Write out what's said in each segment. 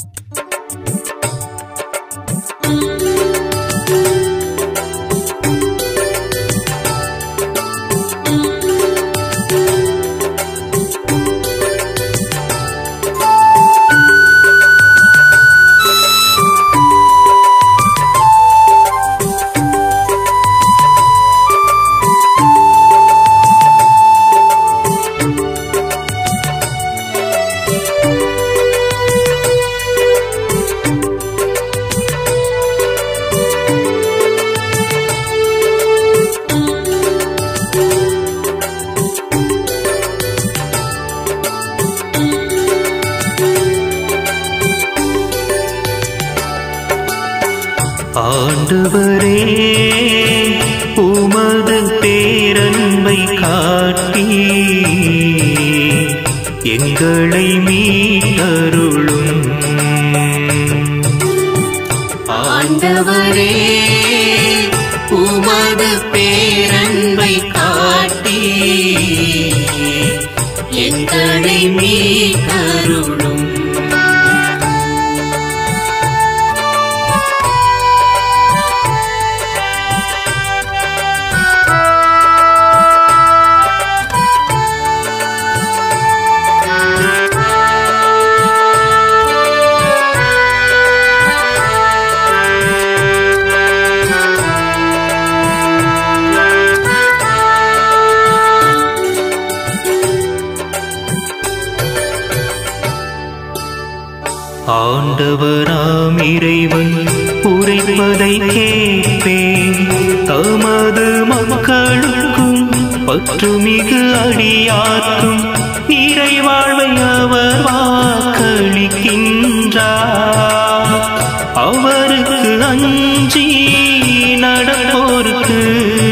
ஆண்டவரே உமது பேரன்பை காட்டி எங்களை மீட்டருளும் ஆண்டவரே உமது பேரன்பை காட்டி எங்களை மீட்டருளும் ஆண்டவராம் இறைவன் உரைப்பதை கேட்பேன் தமது மக்களுக்கும் பற்றுமிகு அடியார்க்கும் நிறைவாழ்வை அவர் வாக்களிக்கின்றார் அவருக்கு அஞ்சி நடப்போருக்கு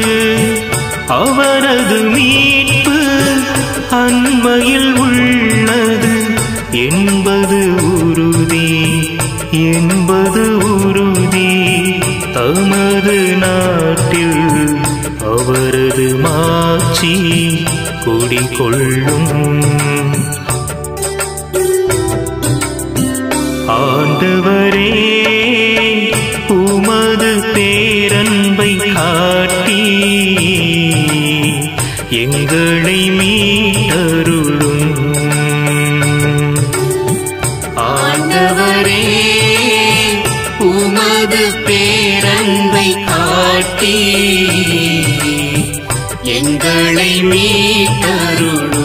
அவரது மீட்பு அண்மையில் உள்ளது என்பது உறுதி என்பது உறுதி தமது நாட்டில் அவரது மாட்சி குடிகொள்ளும் ஆண்டவரே உமது பேரன்பை காட்டி எங்களை மீட்டருளும் ஆண்டவரே உமது பேரன்பை காட்டி எங்களை மீட்டருளும்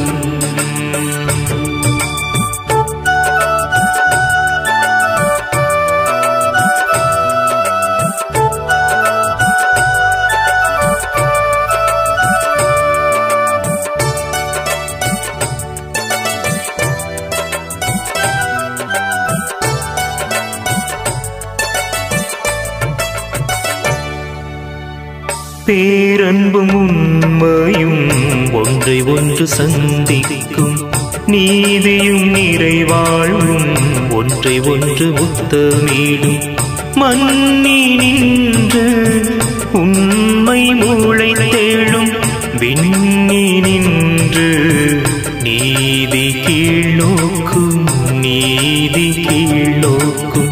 பேரன்பும் உண்மையும் ஒன்றை ஒன்று சந்திக்கும் நீதியும் நிறைவாழ்வும் ஒன்றை ஒன்று முத்தமிடும் மன்னி நின்று உண்மை மூளை தேழும் விண்ணி நின்று நீதி கீழ்நோக்கும் நீதி கீழ்நோக்கும்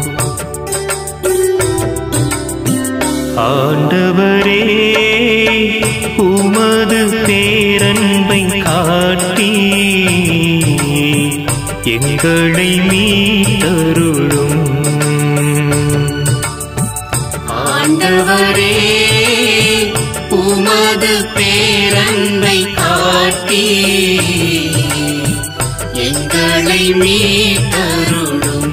ஆண்டவரே உமது பேரன்பை காட்டி எங்களை மீட்டருளும் ஆண்டவரே உமது பேரன்பை காட்டி எங்களை மீட்டருளும்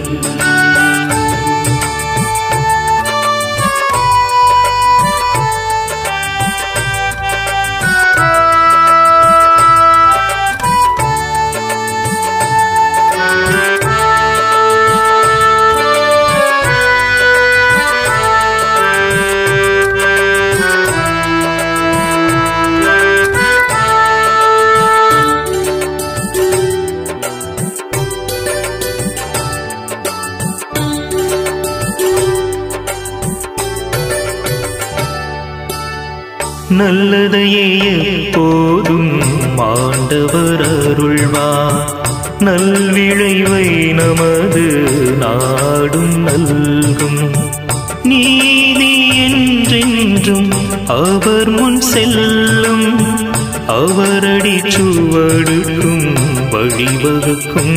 நல்லதையே எப்போதும் ஆண்டவர் அருள்வார் நல்விளைவை நமது நாள் நல்கும் நீதி என்றென்றும் அவர் முன் செல்லும் அவரடி சுவடுக்கும் வழிவகுக்கும்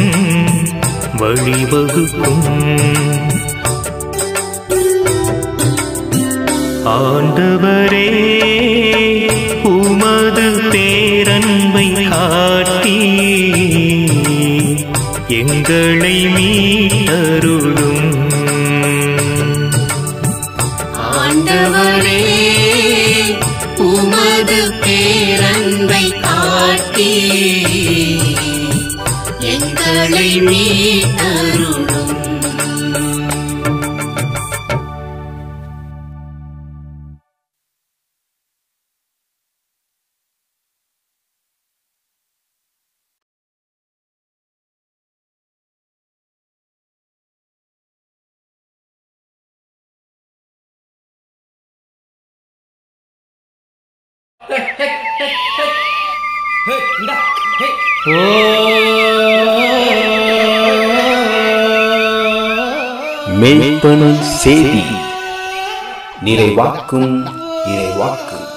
வழிவகுக்கும் ஆண்டவரே உமது பேரன்பை காட்டி எங்களை மீட்டருளும் ஆண்டவரே உமது பேரன்பை காட்டி எங்களை மீட்டருளும் மெய்ப்பணி செய்தி நிறைவாக்கும் இறைவாக்கு